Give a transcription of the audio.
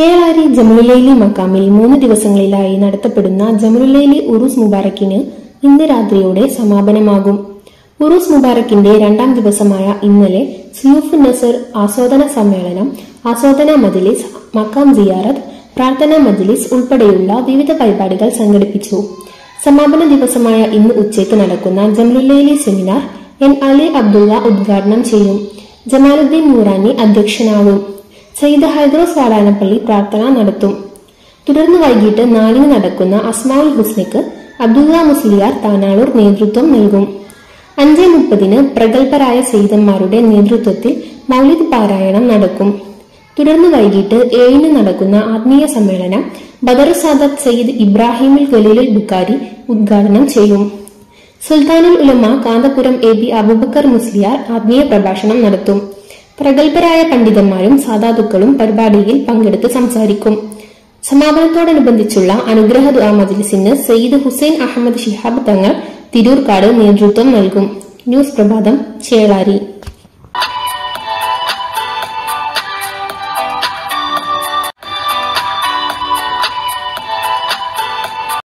ചേളാരി ജമുലുലൈലി മക്കാമിൽ മൂന്ന് ദിവസങ്ങളിലായി നടത്തപ്പെടുന്ന ജമുലുലൈലി ഉറൂസ് മുബാറക്കിന് ഇന്ന് രാത്രിയോടെ സമാപനമാകും ഉറൂസ് മുബാറക്കിന്റെ രണ്ടാം ദിവസമായ ഇന്നലെ സിയൂഫ് നസർ ആസ്വാദന സമ്മേളനം ആസ്വാദന മജ്ലിസ് മക്കാം സിയാറത്ത് പ്രാർത്ഥനാ മജ്ലിസ് ഉൾപ്പെടെയുള്ള വിവിധ പരിപാടികൾ സംഘടിപ്പിച്ചു സമാപന ദിവസമായ ഇന്ന് ഉച്ചയ്ക്ക് നടക്കുന്ന ജമുലുലൈലി സെമിനാർ എൻ അലി അബ്ദുള്ള ഉദ്ഘാടനം ചെയ്യും ജമാലുദ്ദീൻ നൂറാനി അധ്യക്ഷനാകും സയ്യിദ് ഹൈദ്രോസ് വാടാനപ്പള്ളി പ്രാർത്ഥന നടത്തും തുടർന്ന് വൈകിട്ട് നാലിന് നടക്കുന്ന അസ്മാഉൽ ഹുസ്നയ്ക്ക് അബ്ദുള്ള മുസ്ലിയാർ താനാളൂർ നേതൃത്വം നൽകും അഞ്ച് മുപ്പതിന് പ്രഗത്ഭരായ സെയ്തന്മാരുടെ നേതൃത്വത്തിൽ മൗലിദ് പാരായണം നടക്കും തുടർന്ന് വൈകിട്ട് ഏഴിന് നടക്കുന്ന ആത്മീയ സമ്മേളനം ബദർ സാദത്ത് സയ്യിദ് ഇബ്രാഹിമുൽ ഖലീലുൽ ബുക്കാരി ഉദ്ഘാടനം ചെയ്യും സുൽത്താനുൽ ഉലമ കാന്തപുരം എ ബി അബൂബക്കർ മുസ്ലിയാർ ആത്മീയ പ്രഭാഷണം നടത്തും പ്രഗത്ഭരായ പണ്ഡിതന്മാരും സാധാതുക്കളും പരിപാടിയിൽ പങ്കെടുത്ത് സംസാരിക്കും സമാപനത്തോടനുബന്ധിച്ചുള്ള അനുഗ്രഹ ദുആ മജ്ലിസിന് സയ്യിദ് ഹുസൈൻ അഹമ്മദ് ശിഹാബ് തങ്ങൾ തിരൂർക്കാട് നേതൃത്വം നൽകും ന്യൂസ് പ്രഭാതം ചേളാരി